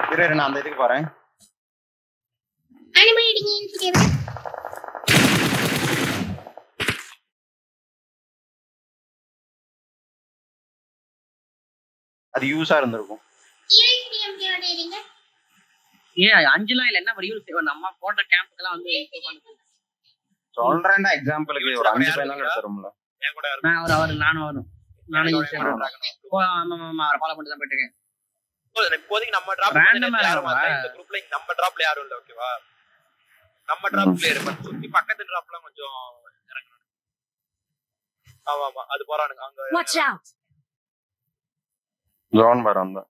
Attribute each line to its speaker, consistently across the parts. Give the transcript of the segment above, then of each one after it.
Speaker 1: இரு இரு, நான் அந்த இதுக்கு போறேன்
Speaker 2: அனுமதிங்க இன்சிடென்ட்
Speaker 1: அது யூஸா இருந்திருக்கும்
Speaker 2: இன்சிடென்ட் ஓடுறீங்க
Speaker 3: ஏன் அஞ்சுலாம் இல்ல என்ன ரியூல் செய்வோம் நம்ம போட்ட கேம்புக்கெல்லாம் வந்து இது பண்ணுது.
Speaker 1: சொல்றேன்டா எக்ஸாம்பிளுக்கு ஒரு அஞ்சு பையன் எடுத்துரும்ல
Speaker 4: என் கூட
Speaker 3: நான் அவர் அவர் நானும் வரும் நானும் யூஸ்
Speaker 4: யாரும்
Speaker 3: பண்ணுறேன் ஓ ஆமா ஆமா ஆமா அவரை ஃபாலோ பண்ணிட்டு தான் போயிட்டு இருக்கேன்
Speaker 4: இப்போதைக்கு நம்ம டிராப்
Speaker 3: Random ஆ
Speaker 4: யாரும் வரல.
Speaker 3: இருக்கா?
Speaker 4: இந்த குரூப்ல நம்ம டிராப்ல யாரும் இல்ல ஓகேவா நம்ம டிராப் பிளேயர் பட் சுத்தி பக்கத்து டிராப்லாம் கொஞ்சம் இறங்கணும் ஆமா ஆமா அது போறானுங்க அங்க
Speaker 5: Watch out!
Speaker 1: ஜோன் வர அந்த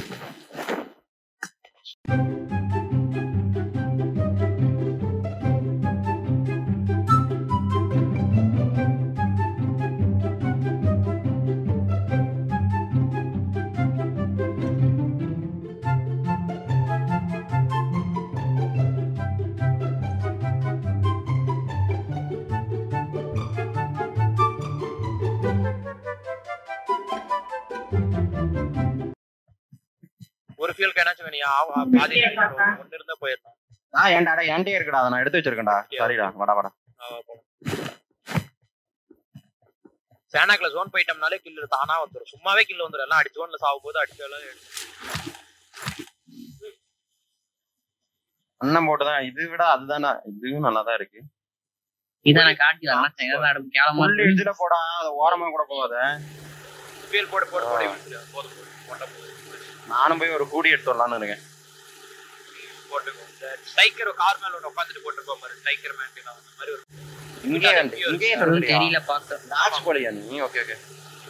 Speaker 4: ஒரு ஃபியூல் கேனாச்சும் வேணியா பாதி ஒன்னு இருந்தா போயிடலாம்
Speaker 1: ஆ ஏன்டா டா, என்கிட்டயே இருக்குடா அதை நான் எடுத்து வச்சிருக்கேன்டா சாரிடா வாடா வாடா
Speaker 4: சேனாக்ல ஜோன் போயிட்டோம்னாலே கில்லு தானா வந்துரும் சும்மாவே கில்லு வந்துரும் எல்லாம் அடி ஜோன்ல சாவும் போது அடிச்சாலும்
Speaker 1: அண்ணன் போட்டுதான் இது விட அதுதானே இதுவும் நல்லா தான் இருக்கு
Speaker 3: இதான் நான் காட்டில ஆனா கேவலமா கேவலமா
Speaker 1: ஃபுல்
Speaker 3: இருக்கு.
Speaker 1: இதுல போடா அது ஓரமா கூட போகாத
Speaker 4: ஃபியூல் போட்டு போட்டு போட்டு விட்டுரு. போதும் போதும் போட்டா போதும்
Speaker 1: நானும் போய் ஒரு கூடி எடுத்து வரலாம்னு இருக்கேன்
Speaker 4: போட்டுக்கோ ஸ்ட்ரைக்கர் கார் மேல ஒன்று உட்காந்துட்டு போட்டுருப்போம் பாரு ஸ்ட்ரைக்கர் மேன் அந்த மாதிரி ஒரு
Speaker 1: இங்கே இங்கே
Speaker 3: அதுவும் தெரியல பாக்க
Speaker 1: டாச் போலியா நீ ஓகே ஓகே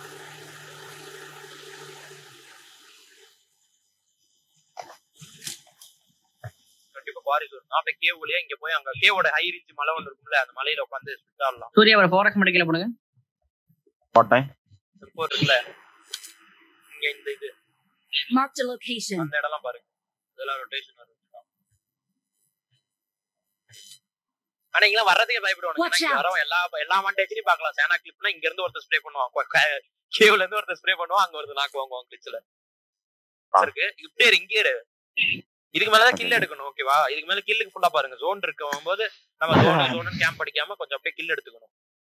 Speaker 4: கண்டிப்பா பாரிஸ் வரும் நான் போய் கேவ் வழியா இங்க போய் அங்க கேவோட ஹை ரீச் மலை ஒன்று இருக்கும்ல அந்த மலையில உட்காந்து ஸ்பிட் ஆடலாம்
Speaker 3: சூர்யா ஒரு ஃபோரக்ஸ் மட்டும் கீழே போடுங்க
Speaker 1: போட்டேன்
Speaker 4: இப்போ இருக்குல்ல இங்க இந்த இது
Speaker 5: Marked a location.
Speaker 4: அந்த இடம்லாம் பாருங்க இதெல்லாம் ரொட்டேஷன் வரும் ஆனா இங்க வர்றதுக்கே பயப்படுவாங்க
Speaker 5: Watch
Speaker 4: ஏன்னா இங்க
Speaker 5: out.
Speaker 4: வரவன் எல்லா எல்லா மாண்டேஜ்லயும் பார்க்கலாம் சேனா கிளிப்னா இங்க இருந்து ஒருத்தர் ஸ்ப்ரே பண்ணுவான் கேவ்ல இருந்து ஒருத்தர் ஸ்ப்ரே பண்ணுவான் அங்க ஒருத்தர் நாக்கு வாங்குவான் கிளிச்ல இருக்கு இப்படியே இரு, இங்கே இரு இதுக்கு மேலதான் கில் எடுக்கணும் ஓகேவா இதுக்கு மேல கில்லுக்கு ஃபுல்லா பாருங்க ஜோன் இருக்கும் போது நம்ம ஜோன் ஜோன் கேம்ப் அடிக்காம கொஞ்சம் அப்படியே கில் எடுத்துக்கணும்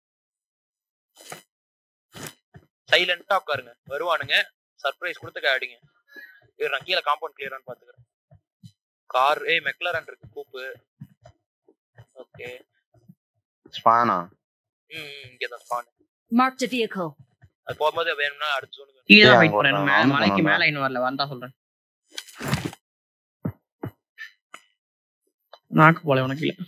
Speaker 4: சைலண்டா உட்காருங்க வருவானுங்க சர்ப்ரைஸ் கொடுத்து அடிங்க இரு நான் கீழே காம்பவுண்ட் கிளியரான்னு பாத்துக்கிறேன் கார் ஏய் மெக்லரன் இருக்கு கூப்பு ஓகே
Speaker 1: ஸ்பானா
Speaker 4: ம் இங்கதான் ஸ்பான்
Speaker 5: Marked a vehicle.
Speaker 4: அது போகும்போது வேணும்னா அடுத்த ஜோனுக்கு
Speaker 3: கீழே
Speaker 1: ஏய்,
Speaker 3: தான் வெயிட்
Speaker 1: அங்க
Speaker 3: பண்ணேன்
Speaker 1: ஒருத்தன்
Speaker 3: மே-
Speaker 1: வந்து
Speaker 3: மலைக்கு
Speaker 1: போனான்டா.
Speaker 3: மேல இன்னும் வரல வந்தா சொல்றேன் நாக்கு போல உனக்கு இல்ல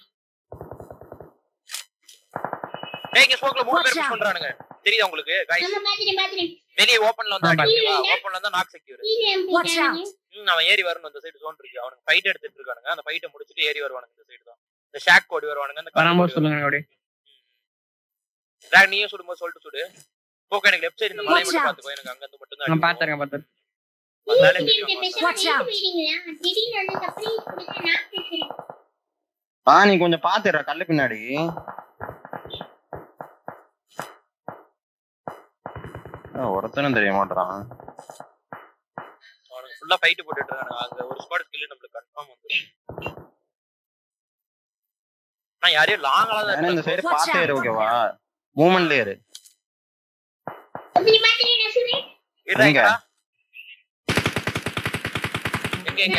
Speaker 4: ஏய் இங்க ஸ்மோக்ல மூணு
Speaker 5: Watch
Speaker 4: பேர் புஷ்
Speaker 5: out.
Speaker 4: பண்றானுங்க தெரியுதா உங்களுக்கு guys
Speaker 2: நம்ம பாத்துறேன் பாத்துறேன்
Speaker 4: வெளியே ஓபன்ல வந்து
Speaker 3: ஆமா.
Speaker 4: அடிக்கவா ஓபன்ல இருந்தா நாக் செக்யூர்
Speaker 5: Watch out.
Speaker 4: ம் அவன் ஏறி வரணும் இந்த சைடு ஜோன் இருக்கு அவனுக்கு ஃபைட் எடுத்துட்டு இருக்கானுங்க அந்த ஃபைட்டை முடிச்சிட்டு ஏறி வருவானுங்க இந்த சைடு தான் இந்த ஷாக் கோடி வருவானுங்க அந்த
Speaker 3: வரும்போது சொல்லுங்க அப்படியே
Speaker 4: டிராக் நீயும் சுடும்போது சொல்லிட்டு சுடு போக்க எனக்கு லெஃப்ட் சைடு இந்த மலையை
Speaker 5: Watch
Speaker 4: மட்டும்
Speaker 5: out.
Speaker 4: பாத்துக்கோ எனக்கு அங்க இருந்து மட்டும் தான்
Speaker 3: நான்
Speaker 4: அடிக்கும்.
Speaker 3: பாத்துறேன் பாத்துறேன்
Speaker 4: அதனால
Speaker 2: இந்த
Speaker 4: தெரியும்
Speaker 2: பெஷல்
Speaker 5: Watch out.
Speaker 2: போயிடுங்களா திடீர்னு வந்து சர்ப்ரைஸ் கொடுத்து நான் பேசுறேன்
Speaker 1: ஆ நீ கொஞ்சம் பாத்துடுற கல்லு பின்னாடி ஆ, ஒருத்தனும் தெரிய மாட்டான்
Speaker 4: அவனுக்கு ஃபுல்லா ஃபைட் போட்டுட்டு இருக்கானுங்க அங்க ஒரு ஸ்குவாட் ஸ்கில் நம்மளுக்கு கன்ஃபார்ம் வந்துரும் நான் யாரையும் லாங்கால
Speaker 1: ஏன்னா இந்த
Speaker 4: தான்
Speaker 1: சைடு
Speaker 5: Watch
Speaker 1: பாத்தே
Speaker 5: out.
Speaker 1: இரு ஓகேவா மூமெண்ட்ல இரு
Speaker 2: அப்படி பாத்துறேன் நான் சொல்றேன்
Speaker 4: இருக்கா
Speaker 1: எங்க?
Speaker 4: எங்க எங்க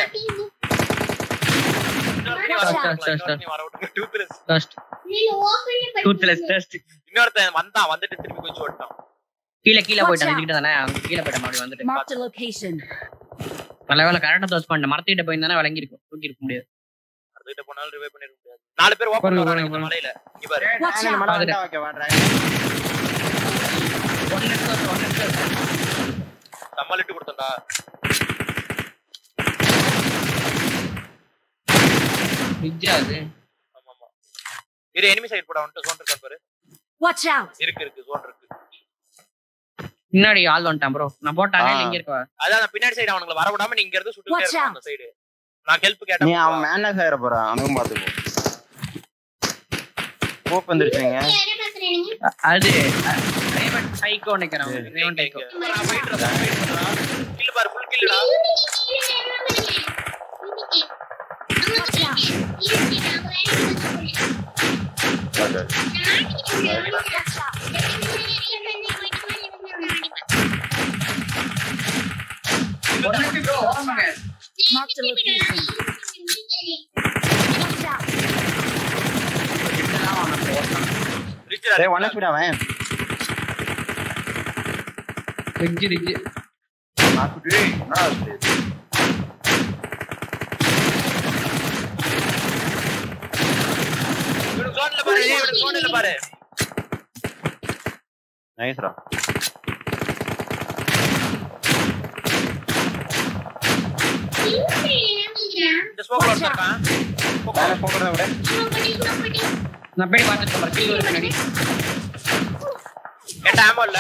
Speaker 2: Watch
Speaker 4: இன்னொருத்தன்
Speaker 5: out.
Speaker 4: வர விட்டுருங்க, இன்னொருத்தன் வர விட்டுருங்க. Toothless.
Speaker 3: டஸ்ட்
Speaker 2: நீங்க ஓபன்ல
Speaker 3: டூத்லெஸ் டஸ்ட்
Speaker 4: இன்னொருத்தன் வந்தான் வந்துட்டு திருப்பி குதிச்சு ஓட்டான்
Speaker 3: கீழே கீழே
Speaker 5: Watch
Speaker 3: போயிட்டேன்
Speaker 5: out.
Speaker 3: இதுக்கிட்ட தானே அங்க கீழே போயிட்டேன் அப்படி வந்துட்டு
Speaker 5: Marked a location.
Speaker 3: நல்ல வேலை கரெக்டா தோஸ் பண்ணிட்டேன் மரத்துக்கிட்ட போயிருந்தானே விளங்கி இருக்கும் தூக்கி இருக்க முடியாது
Speaker 4: அதுகிட்ட போனாலும் ரிவைவ் பண்ணிருக்க முடியாது நாலு பேர் ஓபன்
Speaker 3: போடுங்க,
Speaker 4: வரானுங்க இந்த
Speaker 3: போடுங்க.
Speaker 4: மலையில இங்க பாரு
Speaker 5: Watch
Speaker 1: டிராகன்
Speaker 5: out.
Speaker 1: மலை வந்தா ஓகேவா dragon
Speaker 3: one lead one lead
Speaker 4: நம்மளிட்டு கொடுத்தோம்டா
Speaker 3: பிஜ்ஜா அது
Speaker 4: ஆமா ஆமா இரு எனிமி சைடு போட வந்துட்டு ஜோன் இருக்கான் பாரு
Speaker 5: Watch out.
Speaker 4: இருக்கு இருக்கு ஜோன் இருக்கு
Speaker 3: பின்னாடி ஆள் வந்துட்டான் ப்ரோ நான் போட்டாங்க
Speaker 1: ஆ.
Speaker 3: இங்க இருக்கா
Speaker 4: அதான் அந்த பின்னாடி சைடு அவனுங்களை வர விடாம நீங்க இருந்து சுட்டுட்டே
Speaker 5: Watch
Speaker 4: இருக்கணும்
Speaker 5: out.
Speaker 4: அந்த சைடு நான் ஹெல்ப்
Speaker 1: நீ
Speaker 4: கேட்டேன்
Speaker 1: அவன் மேனஸ் ஆயிர போறான் அவனும் பாத்துக்கோ கோப் வந்துருச்சுங்க
Speaker 2: யாரை பாத்துறேன் நீங்க
Speaker 3: அது ரேவன் டைக்கோ நிக்கிறேன் ரேவன் டைக்கோ
Speaker 4: கில் பாரு ஃபுல் கில்லுடா
Speaker 3: ஒரு நிமிஷம் bro, ஓரமாங்க.
Speaker 5: Marked a location. Watch out.
Speaker 3: இப்படிதான் அவனை போட்டான்.
Speaker 4: ரிச்சரா
Speaker 1: டேய் ஒன் ஹெச்பி அவன்
Speaker 3: ரிஜ்ஜு, ரிஜ்ஜு.
Speaker 1: நாக்குட்டி என்னடா இது?
Speaker 4: இவனுக்கு zone ல பாரு ஏய், இவனுக்கு zone ல பாரு
Speaker 1: நைஸ்ரா
Speaker 4: இந்த ஸ்மோக்ல ஒருத்தன் இருக்கான்
Speaker 1: வேலை போகிறத விட
Speaker 3: நான் போய் பார்த்துட்டு வரேன். கீழே ஒரு பின்னாடி.
Speaker 4: என்கிட்ட ஆமோ இல்ல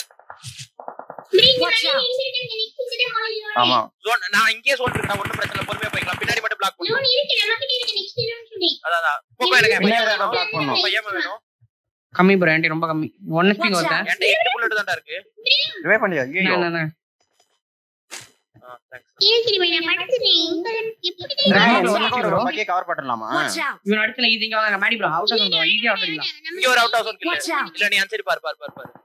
Speaker 1: ஆமா
Speaker 4: zone நான் இங்கேயே zone இருக்கேன் ஒண்ணும் பிரச்சனை இல்ல பொறுமையா போய்க்கலாம் பின்னாடி மட்டும் பிளாக் பண்ணுவோம் அதான் அதான் போக்கோ எனக்கு
Speaker 1: பின்னாடி
Speaker 4: பையன்
Speaker 1: தான் block பண்ணணும்.
Speaker 4: பையன் வேணும்
Speaker 3: கம்மி bro, என்கிட்ட ரொம்ப கம்மி ஒன் ஹெச்பி
Speaker 5: Watch
Speaker 3: ஒருத்தன்
Speaker 4: என்கிட்ட எட்டு புல்லட் தான்டா இருக்கு
Speaker 1: ரிவே பண்ணியா ஐயோ
Speaker 3: நான், நான், நான்.
Speaker 4: ஆ, thanks.
Speaker 1: ரொம்பக்கே கவர் பண்ணலாமா
Speaker 5: Watch out.
Speaker 3: இவன் அடுத்துல easy இங்க வாங்க, Maddy bro, out of zone, easy ஆ வந்துடலாம்.
Speaker 4: இங்க ஒரு அவுட் ஹவுஸ் கில்ல
Speaker 5: Watch out.
Speaker 4: இல்ல நீ அன்சரி பாரு பாரு பாரு பாரு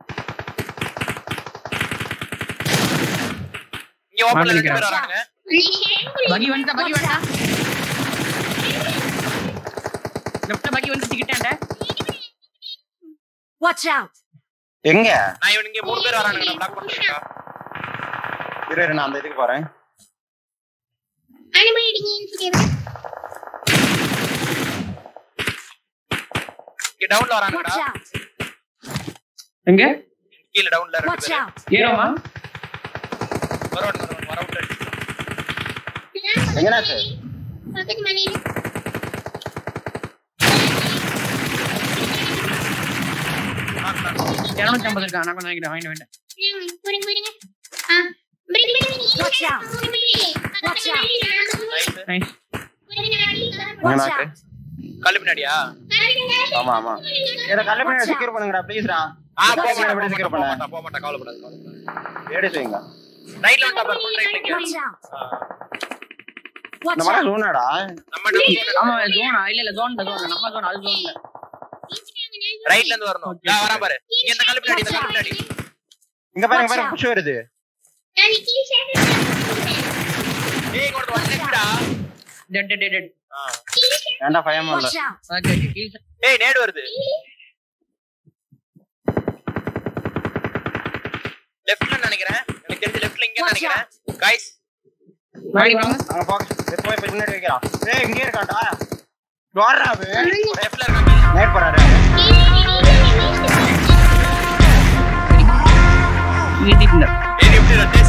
Speaker 4: இங்க ஓபன்ல ரெண்டு பேர் வரானுங்க
Speaker 3: பகி வந்துட்டா, பகி வந்துட்டா. Left ல பகி வந்து திக்கிட்டான்டா.
Speaker 5: Watch out.
Speaker 1: எங்க
Speaker 4: நான் இவன் இங்க மூணு பேர் வரானுங்க நான் பிளாக் பண்ணிட்டேன்
Speaker 1: இரு இரு, நான் அந்த இதுக்கு போறேன்
Speaker 4: இங்க டவுன்ல
Speaker 5: Watch
Speaker 4: வரானுங்கடா
Speaker 5: out.
Speaker 3: எங்க
Speaker 4: கீழ டவுன்ல ரெண்டு
Speaker 5: Watch
Speaker 4: பேர்
Speaker 5: out.
Speaker 3: ஏறோமா
Speaker 4: வரவன் வரவன் வரவுட்
Speaker 1: எங்கனாச்சு?
Speaker 2: பக்கத்து மலையில
Speaker 3: இருநூத்தி ஐம்பது இருக்கா நான் கொஞ்சம் வாங்கிட்டேன் வாங்கிட்டு வேண்டேன்
Speaker 2: போடுங்க போடுங்க ஆ பிரேக் பண்ணி
Speaker 5: Watch out. Watch out.
Speaker 4: Nice
Speaker 3: nice
Speaker 5: Watch
Speaker 1: எங்கனாக்கு?
Speaker 5: out.
Speaker 4: கல்லு பின்னாடியா
Speaker 1: ஆமா ஆமா இத கல்ல பண்ணி செக்யூர் பண்ணுங்கடா ப்ளீஸ்டா
Speaker 4: ஆ போக
Speaker 1: Watch out.
Speaker 4: மாட்டேன்
Speaker 1: எப்படி
Speaker 4: போக
Speaker 1: secure
Speaker 4: மாட்டேன்
Speaker 1: பண்ண?
Speaker 4: போக மாட்டேன் கவலைப்படாத கவலைப்படாத
Speaker 1: ஏடி செய்யுங்க
Speaker 4: ரைட்ல வந்துட்டா பாரு ஃபுல் ரைட்ல இங்க
Speaker 5: Watch out.
Speaker 4: ஆ.
Speaker 5: Watch
Speaker 1: இந்த மலை
Speaker 5: out.
Speaker 1: ஜூனாடா
Speaker 4: நம்ம நம்ம
Speaker 3: ஆமா ஜோனா இல்ல இல்ல ஜோன் ஜோன் நம்ம ஜோன் அது ஜோன் இல்ல
Speaker 4: ரைட்ல இருந்து வரணும்
Speaker 3: Okay,
Speaker 4: நான்
Speaker 3: okay.
Speaker 4: வரேன் பாரு இங்க இந்த கல்லு பின்னாடி இந்த கல்லு பின்னாடி
Speaker 1: இங்க பாருங்க
Speaker 5: Watch
Speaker 1: பாருங்க
Speaker 5: out.
Speaker 1: புஷ் வருது
Speaker 4: ஏய் இங்க ஒரு ஒன் லெஃப்டா
Speaker 3: டெட் டெட் டெட்
Speaker 1: ஏன்டா பயமா இல்ல
Speaker 5: Watch out.
Speaker 3: ஓகே ஓகே
Speaker 4: ஏய் நேடு வருது லெஃப்ட்ல நினைக்கிறேன் எனக்கு தெரிஞ்சு லெஃப்ட்ல இங்க
Speaker 5: Watch
Speaker 4: நினைக்கிறேன் गाइस
Speaker 3: வாடி வாங்க
Speaker 1: அங்க போக போய் போய் பின்னாடி வைக்கிறான் ஏய் இங்கே இருக்கான்டா வாடுறா அவன்
Speaker 4: லெஃப்ட்ல இருக்காங்க
Speaker 1: நைட் போறாரு
Speaker 3: வீட்டுக்கு
Speaker 4: ஏய் எப்படி